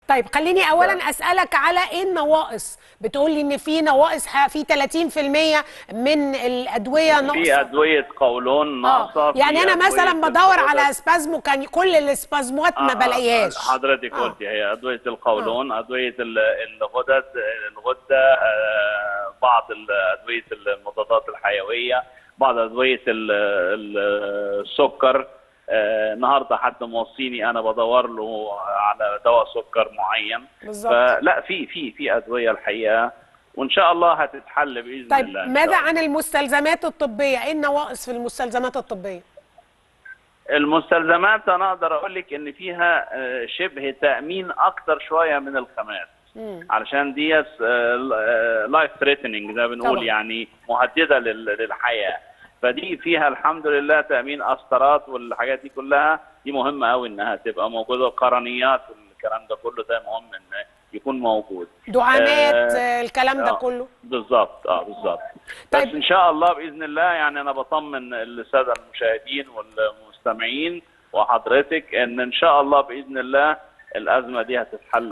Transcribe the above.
طيب خليني اولا اسالك على ايه النواقص بتقول لي ان في نواقص ح- في 30% من الادويه في ناقصه ادويه قولون ناقصه اه في يعني انا أدوية مثلا بدور على الغدد. اسبازمو كان كل الاسبازموات ما آه، آه، بلاقيهاش حضرتك آه. قلتي هي ادويه القولون ادويه ال- الغدد الغده آه، بعض ال- ادويه المضادات الحيويه بعض ادويه ال- ال- السكر آه، النهارده حد موصيني انا بدور له على دواء سكر معين بالظبط فلا في في في ادويه الحقيقه وان شاء الله هتتحل باذن طيب الله إن ماذا شاء الله. عن المستلزمات الطبيه ايه النواقص في المستلزمات الطبيه المستلزمات انا اقدر اقول لك ان فيها آه، شبه تامين اكتر شويه من الخامات مم. علشان دي لايف ثريتنينج زي ما بنقول طبعا. يعني مهدده لل- للحياه فدي فيها الحمد لله تامين قسطرات والحاجات دي كلها دي مهمه قوي انها تبقى موجوده القرنيات والكلام ده كله ده مهم ان يكون موجود دعامات آه، آه، الكلام ده آه. كله بالظبط اه بالظبط طيب. بس ان شاء الله باذن الله يعني انا بطمن الساده المشاهدين والمستمعين وحضرتك ان ان شاء الله باذن الله الازمه دي هتتحل